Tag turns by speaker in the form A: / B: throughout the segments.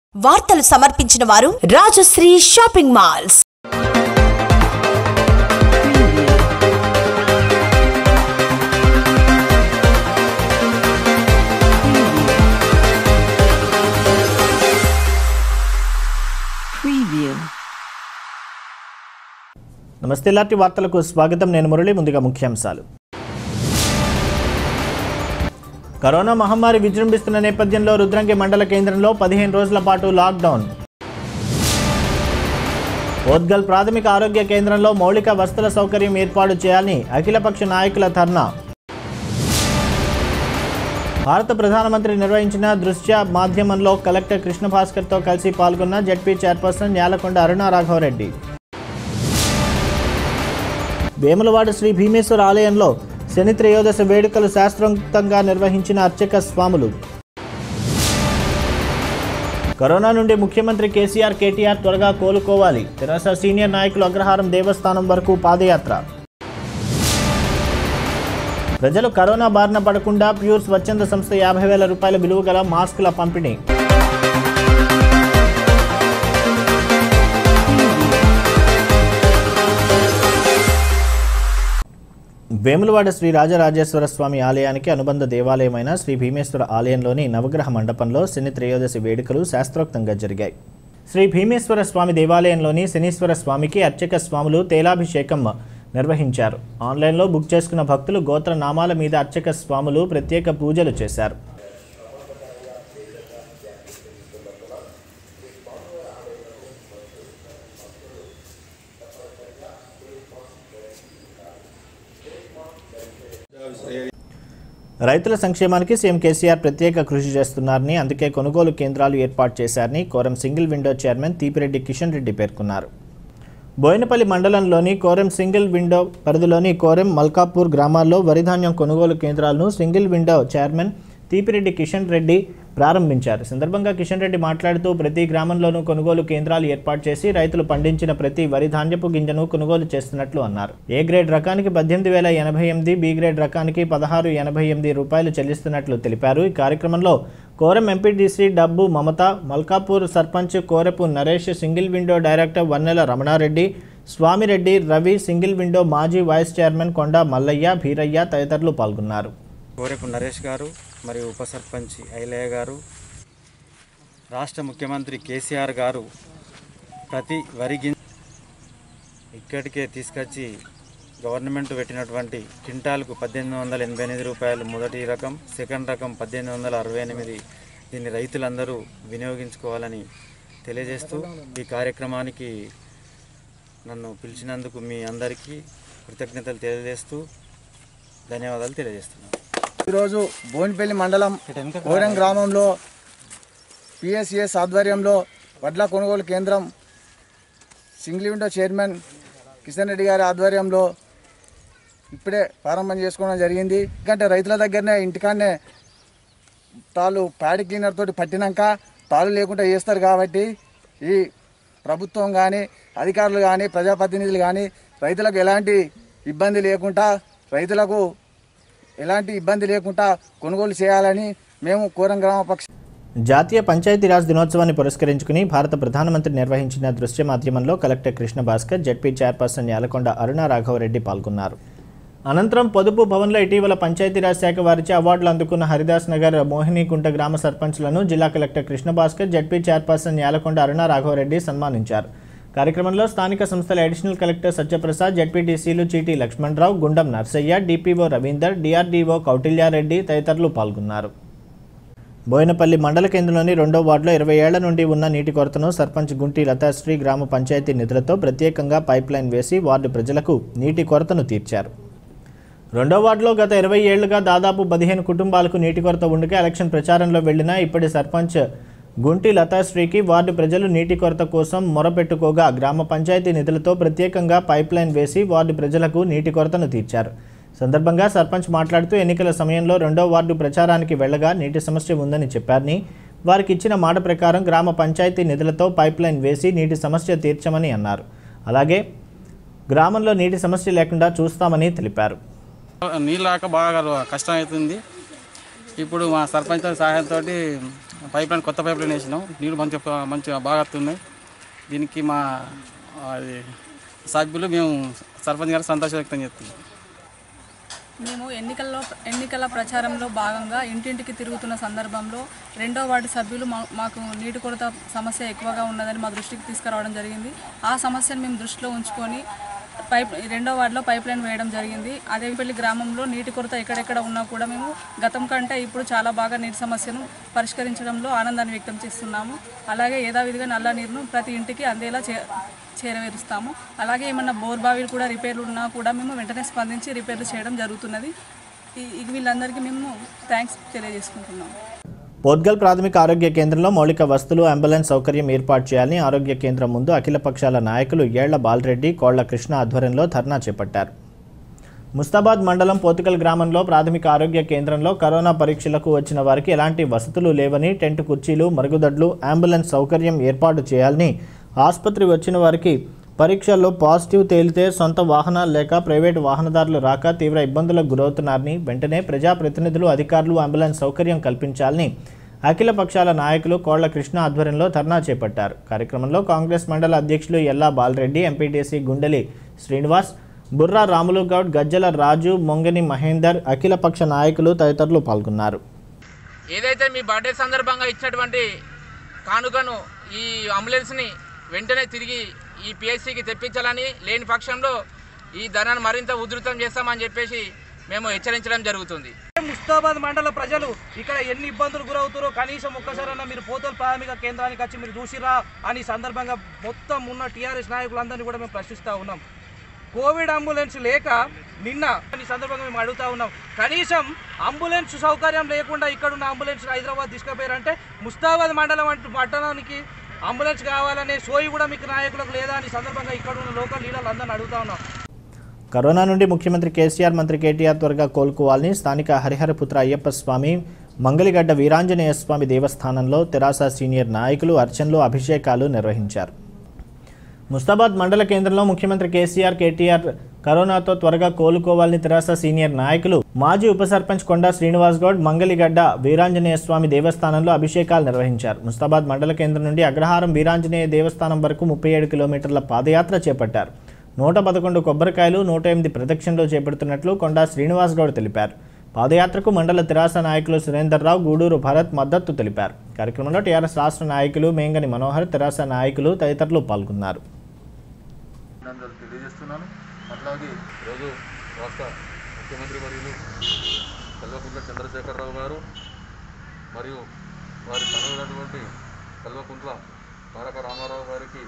A: వార్తలు సమర్పించిన వారు రాజశ్రీ షాపింగ్ మాల్స్
B: Preview.
C: నమస్తే లాంటి వార్తలకు స్వాగతం నేను మురళి ముందుగా ముఖ్యాంశాలు కరోనా మహమ్మారి విజృంభిస్తున్న నేపథ్యంలో రుద్రంగి మండల కేంద్రంలో పదిహేను రోజుల పాటు లాక్డౌన్ ఓద్గల్ ప్రాథమిక ఆరోగ్య కేంద్రంలో మౌలిక వసతుల సౌకర్యం ఏర్పాటు చేయాలని అఖిలపక్ష నాయకుల ధర్నా భారత ప్రధానమంత్రి నిర్వహించిన దృశ్య మాధ్యమంలో కలెక్టర్ కృష్ణ భాస్కర్తో కలిసి పాల్గొన్న జడ్పీ చైర్పర్సన్ న్యాలకొండ అరుణ రాఘవరెడ్డి వేములవాడ శ్రీ భీమేశ్వర ఆలయంలో శని త్రయోదశ వేడుకలు శాస్త్రోక్తంగా నిర్వహించిన అర్చక స్వాములు కరోనా నుండి ముఖ్యమంత్రి కేసీఆర్ కేటీఆర్ త్వరగా కోలుకోవాలి తెరాస సీనియర్ నాయకులు అగ్రహారం దేవస్థానం వరకు పాదయాత్ర ప్రజలు కరోనా బారిన పడకుండా ప్యూర్ స్వచ్ఛంద సంస్థ యాభై వేల రూపాయల విలువ గల మాస్కుల పంపిణీ వేములవాడ శ్రీ రాజరాజేశ్వర స్వామి ఆలయానికి అనుబంధ దేవాలయమైన శ్రీ భీమేశ్వర ఆలయంలోని నవగ్రహ మండపంలో శని త్రయోదశి వేడుకలు శాస్త్రోక్తంగా జరిగాయి శ్రీ భీమేశ్వర స్వామి దేవాలయంలోని శనీశ్వర స్వామికి అర్చక స్వాములు తేలాభిషేకం నిర్వహించారు ఆన్లైన్లో బుక్ చేసుకున్న భక్తులు గోత్ర నామాల మీద అర్చక స్వాములు ప్రత్యేక పూజలు చేశారు రైతుల సంక్షేమానికి సీఎం కేసీఆర్ ప్రత్యేక కృషి చేస్తున్నారని అందుకే కొనుగోలు కేంద్రాలు ఏర్పాటు చేశారని Koram single window chairman Thipireddy Kishan Reddy పేర్కొన్నారు బోయినపల్లి మండలంలోని కోరం సింగిల్ విండో పరిధిలోని కోరం మల్కాపూర్ గ్రామాల్లో వరిధాన్యం కొనుగోలు కేంద్రాలను single window chairman Thipireddy Kishan Reddy ప్రారంభించారు సందర్భంగా కిషన్ రెడ్డి మాట్లాడుతూ ప్రతి గ్రామంలోనూ కొనుగోలు కేంద్రాలు ఏర్పాటు చేసి రైతులు పండించిన ప్రతి వరి ధాన్యపు గింజను కొనుగోలు చేస్తున్నట్లు అన్నారు ఏ గ్రేడ్ రకానికి పద్దెనిమిది వేల ఎనభై ఎనిమిది బి గ్రేడ్ రకానికి పదహారు ఎనభై ఎనిమిది రూపాయలు చెల్లిస్తున్నట్లు తెలిపారు ఈ కార్యక్రమంలో కోరం ఎంపీడీసీ డబ్బు Mamata Malkapur sarpanch Korapu Naresh single window director Vannela Ramanareddy Swamireddy Ravi single window మాజీ వైస్ చైర్మన్ కొండ మల్లయ్య భీరయ్య తదితరులు పాల్గొన్నారు
D: కోరెపు నరేష్ గారు మరియు ఉప సర్పంచ్ ఐలయ్య గారు రాష్ట్ర ముఖ్యమంత్రి కేసీఆర్ గారు ప్రతి వరి గిం ఇక్కడికే తీసుకొచ్చి గవర్నమెంట్ పెట్టినటువంటి క్వింటాల్కు పద్దెనిమిది వందల ఎనభై ఎనిమిది రూపాయలు మొదటి రకం సెకండ్ రకం పద్దెనిమిది వందల అరవై ఎనిమిది దీన్ని రైతులందరూ వినియోగించుకోవాలని తెలియజేస్తూ ఈ కార్యక్రమానికి నన్ను పిలిచినందుకు మీ అందరికీ కృతజ్ఞతలు తెలియజేస్తూ ధన్యవాదాలు తెలియజేస్తున్నాను
E: ఈరోజు బోన్పల్లి మండలం కోరం గ్రామంలో పిఎస్సిఎస్ ఆధ్వర్యంలో వడ్ల కొనుగోలు కేంద్రం single window chairman Kishan Reddy గారి ఆధ్వర్యంలో ఇప్పుడే ప్రారంభం చేసుకోవడం జరిగింది ఎందుకంటే రైతుల దగ్గరనే ఇంటికాడనే తాళ్ళు ప్యాడ్ క్లీనర్ తోటి పట్టినాక తాళ్ళు లేకుండా చేస్తారు కాబట్టి ఈ ప్రభుత్వం కానీ అధికారులు కానీ ప్రజాప్రతినిధులు కానీ రైతులకు ఎలాంటి ఇబ్బంది లేకుండా రైతులకు ఎలాంటి ఇబ్బంది లేకుండా కొనుగోలు చేయాలని మేము కోరం గ్రామ పక్ష
C: జాతీయ పంచాయతీరాజ్ దినోత్సవాన్ని పురస్కరించుకుని భారత ప్రధానమంత్రి నిర్వహించిన దృశ్య మాధ్యమంలో collector Krishna Bhaskar ZP chairperson Yalakonda Aruna Raghava Reddy పాల్గొన్నారు అనంతరం పొదుపు భవన్లో ఇటీవల పంచాయతీరాజ్ శాఖ వారిచే అవార్డులు అందుకున్న హరిదాస్ నగర్ మోహినీకుంట గ్రామ సర్పంచ్లను జిల్లా collector Krishna Bhaskar ZP chairperson Yalakonda Aruna Raghava Reddy సన్మానించారు కార్యక్రమంలో స్థానిక సంస్థల అడిషనల్ కలెక్టర్ సత్యప్రసాద్ జడ్పీటీసీలు చీటీ లక్ష్మణరావు గుండం నర్సయ్య డిపిఓ రవీందర్ డిఆర్డీఓ కౌటిల్యారెడ్డి తదితరులు పాల్గొన్నారు బోయినపల్లి మండల కేంద్రంలోని రెండో వార్డులో ఇరవై ఏళ్ల నుండి ఉన్న నీటి కొరతను సర్పంచ్ గుంటి లతాశ్రీ గ్రామ పంచాయతీ నిధులతో ప్రత్యేకంగా పైప్ లైన్ వేసి వార్డు ప్రజలకు నీటి కొరతను తీర్చారు రెండో వార్డులో గత ఇరవై ఏళ్లుగా దాదాపు పదిహేను కుటుంబాలకు నీటి కొరత ఉండగా ఎలక్షన్ ప్రచారంలో వెళ్లిన ఇప్పటి సర్పంచ్ గుంటి లతాశ్రీకి వార్డు ప్రజలు నీటి కొరత కోసం మొరపెట్టుకోగా గ్రామ పంచాయతీ నిధులతో ప్రత్యేకంగా పైప్ లైన్ వేసి వార్డు ప్రజలకు నీటి కొరతను తీర్చారు సందర్భంగా సర్పంచ్ మాట్లాడుతూ ఎన్నికల సమయంలో రెండో వార్డు ప్రచారానికి వెళ్లగా నీటి సమస్య ఉందని చెప్పారని వారికి ఇచ్చిన మాట ప్రకారం గ్రామ పంచాయతీ నిధులతో పైప్ లైన్ వేసి నీటి సమస్య తీర్చమని అన్నారు అలాగే గ్రామంలో నీటి సమస్య లేకుండా చూస్తామని తెలిపారు
F: నీళ్ళు రాక బాగా కష్టం అవుతుంది ఇప్పుడు మా సర్పంచ్ సహాయంతో పైప్ లైన్ కొత్త పైప్ లైన్ వేసినాం నీళ్ళు మంచిగా మంచిగా బాగా వస్తున్నాయి దీనికి మా అది సభ్యులు మేము సర్పంచ్ గారు సంతోషం వ్యక్తం చేస్తున్నాం
G: మేము ఎన్నికల్లో ఎన్నికల ప్రచారంలో భాగంగా ఇంటింటికి తిరుగుతున్న సందర్భంలో రెండో వార్డు సభ్యులు మా- మాకు నీటి కొరత సమస్య ఎక్కువగా ఉన్నదని మా దృష్టికి తీసుకురావడం జరిగింది ఆ సమస్యను మేము దృష్టిలో ఉంచుకొని పైప్ రెండో వార్డులో పైప్ లైన్ వేయడం జరిగింది అదేపల్లి గ్రామంలో నీటి కొరత ఎక్కడెక్కడ ఉన్నా కూడా మేము గతం కంటే ఇప్పుడు చాలా బాగా నీటి సమస్యను పరిష్కరించడంలో ఆనందాన్ని వ్యక్తం చేస్తున్నాము అలాగే యథావిధిగా నల్ల నీరును ప్రతి ఇంటికి అందేలా చే చేరవేరుస్తాము అలాగే ఏమన్నా బోర్ బావిలు కూడా రిపేర్లు ఉన్నా కూడా మేము వెంటనే స్పందించి రిపేర్లు చేయడం జరుగుతున్నది ఈ- ఈ వీళ్ళందరికీ మేము థ్యాంక్స్ తెలియజేసుకుంటున్నాము
C: పోద్గల్ ప్రాథమిక ఆరోగ్య కేంద్రంలో మౌలిక వస్తువులు అంబులెన్స్ సౌకర్యం ఏర్పాటు చేయాలని ఆరోగ్య కేంద్రం ముందు అఖిల పక్షాల నాయకులు ఏళ్ల బాలరెడ్డి కోళ్ల కృష్ణ ఆధ్వర్యంలో ధర్నా చేపట్టారు ముస్తాబాద్ మండలం పోతుకల్ గ్రామంలో ప్రాథమిక ఆరోగ్య కేంద్రంలో కరోనా పరీక్షలకు వచ్చిన వారికి ఎలాంటి వసతులు లేవని టెంట్ కుర్చీలు మరుగుదొడ్లు అంబులెన్స్ సౌకర్యం ఏర్పాటు చేయాలని ఆసుపత్రి వచ్చిన వారికి పరీక్షల్లో పాజిటివ్ తేలితే సొంత వాహనాలు లేక ప్రైవేటు వాహనదారులు రాక తీవ్ర ఇబ్బందులకు గురవుతున్నారని వెంటనే ప్రజాప్రతినిధులు అధికారులు అంబులెన్స్ సౌకర్యం కల్పించాలని అఖిల పక్షాల నాయకులు కోళ్ల కృష్ణ ఆధ్వర్యంలో ధర్నా చేపట్టారు కార్యక్రమంలో కాంగ్రెస్ మండల అధ్యక్షులు ఎల్లా బాలరెడ్డి ఎంపీటీసీ గుండెలి శ్రీనివాస్ బుర్రా రాములు గౌడ్ గజ్జల రాజు మొంగని మహేందర్ అఖిలపక్ష నాయకులు తదితరులు పాల్గొన్నారు
H: ఏదైతే మీ బర్త్డే సందర్భంగా ఇచ్చినటువంటి కానుకను ఈ అంబులెన్స్ని వెంటనే తిరిగి ఈ పిఎస్సికి తెప్పించాలని లేని పక్షంలో ఈ ధరను మరింత ఉధృతం చేస్తామని చెప్పేసి మేము హెచ్చరించడం జరుగుతుంది
I: ముస్తాబాద్ మండల ప్రజలు ఇక్కడ ఎన్ని ఇబ్బందులు గురవుతారో కనీసం ఒక్కసారన్నా మీరు పోతల ప్రాథమిక కేంద్రానికి వచ్చి మీరు చూసిరా అని సందర్భంగా మొత్తం ఉన్న టీఆర్ఎస్ నాయకులందరినీ కూడా మేము ప్రశ్నిస్తూ ఉన్నాం కోవిడ్ అంబులెన్స్ లేక నిన్న ఈ సందర్భంగా మేము అడుగుతా ఉన్నాం కనీసం అంబులెన్స్ సౌకర్యం లేకుండా ఇక్కడ ఉన్న అంబులెన్స్ హైదరాబాద్ తీసుకుపోయారంటే ముస్తాబాద్ మండలం వంటి పట్టణానికి అంబులెన్స్ కావాలనే సోయి కూడా మీకు నాయకులకు లేదా అని సందర్భంగా ఇక్కడ ఉన్న లోకల్ లీడర్లు అందరిని అడుగుతా ఉన్నాం
C: కరోనా నుండి ముఖ్యమంత్రి కేసీఆర్ మంత్రి కేటీఆర్ త్వరగా కోలుకోవాలని స్థానిక హరిహరపుత్ర అయ్యప్ప స్వామి మంగళిగడ్డ వీరాంజనేయ స్వామి దేవస్థానంలో తెరాస సీనియర్ నాయకులు అర్చనలు అభిషేకాలు నిర్వహించారు ముస్తాబాద్ మండల కేంద్రంలో ముఖ్యమంత్రి కేసీఆర్ కేటీఆర్ కరోనాతో త్వరగా కోలుకోవాలని తెరాస సీనియర్ నాయకులు మాజీ ఉప సర్పంచ్ కొండా శ్రీనివాస్ గౌడ్ మంగళిగడ్డ వీరాంజనేయ స్వామి దేవస్థానంలో అభిషేకాలు నిర్వహించారు ముస్తాబాద్ మండల కేంద్రం నుండి అగ్రహారం వీరాంజనేయ దేవస్థానం వరకు ముప్పై ఏడు కిలోమీటర్ల పాదయాత్ర చేపట్టారు నూట పదకొండు కొబ్బరికాయలు నూట ఎనిమిది ప్రదక్షిణలు చేపడుతున్నట్లు కొండా శ్రీనివాస్ గౌడ్ తెలిపారు పాదయాత్రకు మండల తెరాస నాయకులు సురేందర్రావు గూడూరు భరత్ మద్దతు తెలిపారు కార్యక్రమంలో టీఆర్ఎస్ రాష్ట్ర నాయకులు మేంగని మనోహర్ తెరాస నాయకులు తదితరులు పాల్గొన్నారు
J: అభినందనలు తెలియజేస్తున్నాను అట్లాగే ఈరోజు రాష్ట్ర ముఖ్యమంత్రి వర్యులు కల్వకుంట్ల చంద్రశేఖరరావు గారు మరియు వారి తనయుడైనటువంటి కల్వకుంట్ల తారక రామారావు గారికి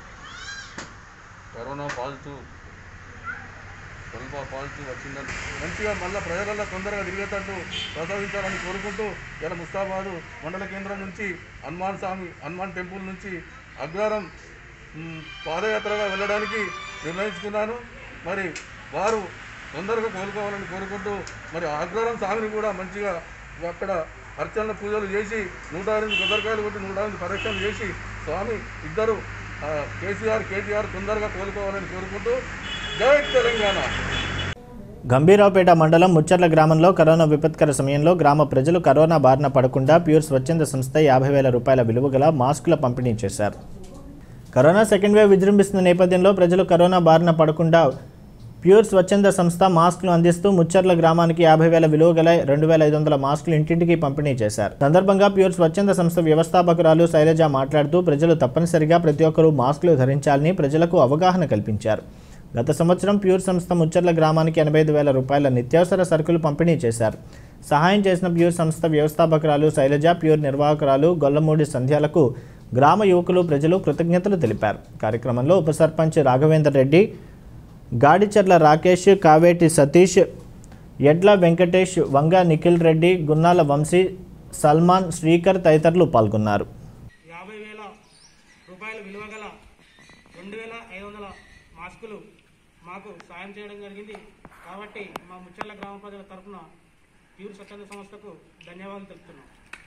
J: కరోనా పాజిటివ్ కరోనా పాజిటివ్ వచ్చిందని మంచిగా మళ్ళీ ప్రజలలో తొందరగా తిరిగేటట్టు ప్రసాదించాలని కోరుకుంటూ ఇలా ముస్తాబాదు మండల కేంద్రం నుంచి హనుమాన్ స్వామి హనుమాన్ టెంపుల్ నుంచి అగ్రహారం మ్, పాదయాత్రగా వెళ్ళడానికి నిర్ణయించుకున్నాను మరి వారు తొందరగా కోలుకోవాలని కోరుకుంటూ మరి అగ్రహారం స్వామిని కూడా మంచిగా అక్కడ అర్చన పూజలు చేసి నూట ఎనిమిది కొబ్బరికాయలు కొట్టి నూట ఎనిమిది పరీక్షలు చేసి స్వామి ఇద్దరు ఆ, కేసీఆర్ కేటీఆర్ తొందరగా కోలుకోవాలని కోరుకుంటూ జై తెలంగాణ
C: గంభీరావుపేట మండలం ముచ్చర్ల గ్రామంలో కరోనా విపత్కర సమయంలో గ్రామ ప్రజలు కరోనా బారిన పడకుండా ప్యూర్ స్వచ్ఛంద సంస్థ యాభై వేల రూపాయల విలువ గల మాస్కుల పంపిణీ చేశారు కరోనా సెకండ్ వేవ్ విజృంభిస్తున్న నేపథ్యంలో ప్రజలు కరోనా బారిన పడకుండా ప్యూర్ స్వచ్ఛంద సంస్థ మాస్కులు అందిస్తూ ముచ్చర్ల గ్రామానికి యాభై వేల విలువ గల రెండు వేల ఐదు వందల మాస్కులు ఇంటింటికి పంపిణీ చేశారు సందర్భంగా ప్యూర్ స్వచ్ఛంద సంస్థ వ్యవస్థాపకురాలు శైలజ మాట్లాడుతూ ప్రజలు తప్పనిసరిగా ప్రతి ఒక్కరూ మాస్కులు ధరించాలని ప్రజలకు అవగాహన కల్పించారు గత సంవత్సరం ప్యూర్ సంస్థ ముచ్చర్ల గ్రామానికి ఎనభై ఐదు వేల రూపాయల నిత్యావసర సరుకులు పంపిణీ చేశారు సహాయం చేసిన ప్యూర్ సంస్థ వ్యవస్థాపకురాలు శైలజ ప్యూర్ నిర్వాహకురాలు గొల్లమూడి సంధ్యాలకు గ్రామ యువకులు ప్రజలు కృతజ్ఞతలు తెలిపారు కార్యక్రమంలో ఉప సర్పంచ్ రాఘవేందర్ రెడ్డి గాడిచర్ల రాకేష్ కావేటి సతీష్ ఎడ్ల వెంకటేష్ వంగ నిఖిల్ రెడ్డి గున్నాల వంశీ సల్మాన్ శ్రీకర్ తదితరులు పాల్గొన్నారు
I: యాభై వేల రూపాయల విలువ గల రెండు వేల ఐదు వందల మాస్కులు మాకు సాయం చేయడం జరిగింది కాబట్టి మా ముచ్చర్ల గ్రామ ప్రజల తరఫున ప్యూర్ స్వచ్ఛంద సంస్థకు ధన్యవాదాలు తెలుపుతున్నాం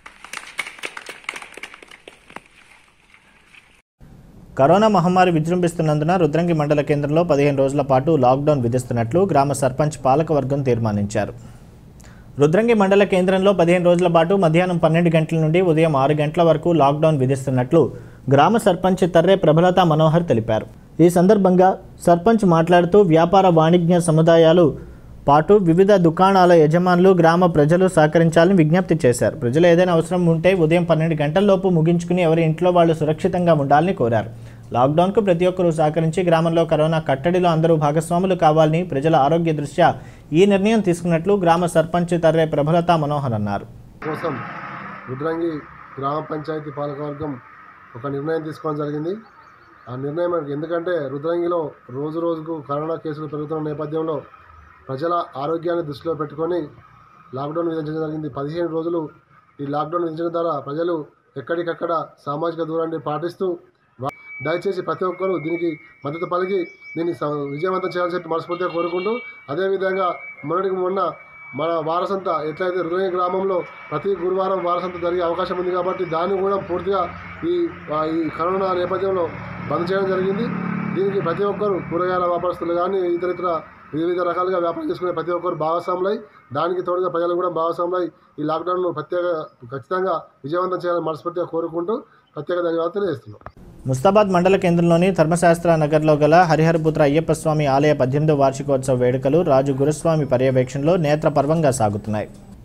C: కరోనా మహమ్మారి విజృంభిస్తున్నందున రుద్రంగి మండల కేంద్రంలో పదిహేను రోజుల పాటు లాక్డౌన్ విధిస్తున్నట్లు గ్రామ సర్పంచ్ పాలకవర్గం తీర్మానించారు రుద్రంగి మండల కేంద్రంలో పదిహేను రోజుల పాటు మధ్యాహ్నం పన్నెండు గంటల నుండి ఉదయం ఆరు గంటల వరకు లాక్డౌన్ విధిస్తున్నట్లు గ్రామ సర్పంచ్ తర్రే ప్రభలత మనోహర్ తెలిపారు ఈ సందర్భంగా సర్పంచ్ మాట్లాడుతూ వ్యాపార వాణిజ్య సముదాయాలు పాటు వివిధ దుకాణాల యజమానులు గ్రామ ప్రజలు సహకరించాలని విజ్ఞప్తి చేశారు ప్రజలు ఏదైనా అవసరం ఉంటే ఉదయం పన్నెండు గంటల్లోపు ముగించుకుని ఎవరి ఇంట్లో వాళ్ళు సురక్షితంగా ఉండాలని కోరారు లాక్డౌన్కు ప్రతి ఒక్కరూ సహకరించి గ్రామంలో కరోనా కట్టడిలో అందరూ భాగస్వాములు కావాలని ప్రజల ఆరోగ్య దృష్ట్యా ఈ నిర్ణయం తీసుకున్నట్లు గ్రామ సర్పంచ్ తర్రే ప్రభలత మనోహర్ అన్నారు
K: కోసం రుద్రంగి గ్రామ పంచాయతీ పాలకవర్గం ఒక నిర్ణయం తీసుకోవడం జరిగింది ఆ నిర్ణయం ఎందుకంటే రుద్రంగిలో రోజు రోజుకు కరోనా కేసులు పెరుగుతున్న నేపథ్యంలో ప్రజల ఆరోగ్యాన్ని దృష్టిలో పెట్టుకొని లాక్డౌన్ విధించడం జరిగింది పదిహేను రోజులు ఈ లాక్డౌన్ విధించడం ద్వారా ప్రజలు ఎక్కడికక్కడ సామాజిక దూరాన్ని పాటిస్తూ వా- దయచేసి ప్రతి ఒక్కరూ దీనికి మద్దతు పలికి దీన్ని స- విజయవంతం చేయాలని చెప్పి మనస్ఫూర్తిగా కోరుకుంటూ అదేవిధంగా మొన్నటికి మొన్న మన వారసంత ఎట్లయితే హృదయ గ్రామంలో ప్రతి గురువారం వారసంత జరిగే అవకాశం ఉంది కాబట్టి దాన్ని కూడా పూర్తిగా ఈ ఆ, ఈ కరోనా నేపథ్యంలో బంద్ చేయడం జరిగింది దీనికి ప్రతి ఒక్కరు కూరగాయల వ్యాపారస్తులు కానీ ఇతర ఇతర వివిధ రకాలుగా వ్యాపారం చేసుకునే ప్రతి ఒక్కరు భాగస్వాములై దానికి తోడుగా ప్రజలు కూడా భాగస్వాములై ఈ లాక్డౌన్ను ప్రత్యేక ఖచ్చితంగా విజయవంతం చేయాలని మనస్ఫూర్తిగా కోరుకుంటూ ప్రత్యేక ధన్యవాదాలు తెలియజేస్తున్నాం
C: ముస్తాబాద్ మండల కేంద్రంలోని ధర్మశాస్త్ర నగర్లో గల హరిహరపుత్ర అయ్యప్ప స్వామి ఆలయ పద్దెనిమిదో వార్షికోత్సవ వేడుకలు రాజు గురుస్వామి పర్యవేక్షణలో నేత్రపర్వంగా సాగుతున్నాయి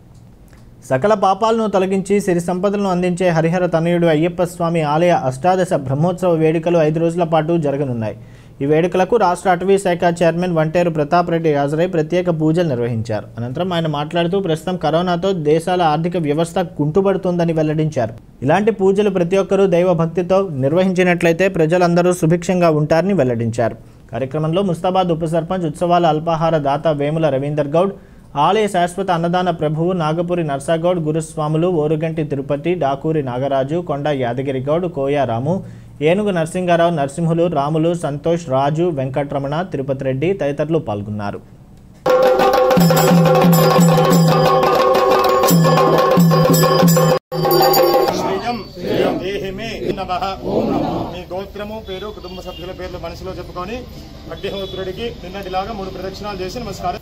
C: సకల పాపాలను తొలగించి సిరి సంపదలను అందించే హరిహర తనయుడు అయ్యప్ప స్వామి ఆలయ అష్టాదశ బ్రహ్మోత్సవ వేడుకలు ఐదు రోజుల పాటు జరగనున్నాయి ఈ వేడుకలకు రాష్ట్ర అటవీ శాఖ చైర్మన్ వంటేరు ప్రతాప్ రెడ్డి హాజరై ప్రత్యేక పూజలు నిర్వహించారు అనంతరం ఆయన మాట్లాడుతూ ప్రస్తుతం కరోనాతో దేశాల ఆర్థిక వ్యవస్థ కుంటుపడుతోందని వెల్లడించారు ఇలాంటి పూజలు ప్రతి ఒక్కరూ దైవ భక్తితో నిర్వహించినట్లయితే ప్రజలందరూ సుభిక్షంగా ఉంటారని వెల్లడించారు కార్యక్రమంలో ముస్తాబాద్ ఉప సర్పంచ్ ఉత్సవాల అల్పాహార దాత వేముల రవీందర్ గౌడ్ ఆలయ శాశ్వత అన్నదాన ప్రభువు నాగపురి నర్సాగౌడ్ గురుస్వాములు ఓరుగంటి తిరుపతి డాకూరి నాగరాజు కొండ యాదగిరి గౌడ్ కోయా రాము ఏనుగు నరసింగారావు నరసింహులు రాములు సంతోష్ రాజు వెంకట్రమణ తిరుపతి రెడ్డి తదితరులు పాల్గొన్నారు
L: శ్రీయం దేహి మే నమః మీ గోత్రము పేరు కుటుంబ సభ్యుల పేర్లు మనసులో చెప్పుకొని అగ్నిహోత్రుడికి నిన్నటిలాగా మూడు ప్రదక్షిణాలు చేసి నమస్కారం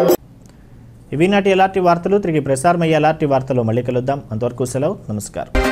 C: ఇవి నాటి ఎలాంటి వార్తలు తిరిగి ప్రసారమయ్యే ఎలాంటి వార్తలు మళ్ళీ కలుద్దాం అంతవరకు సెలవు నమస్కారం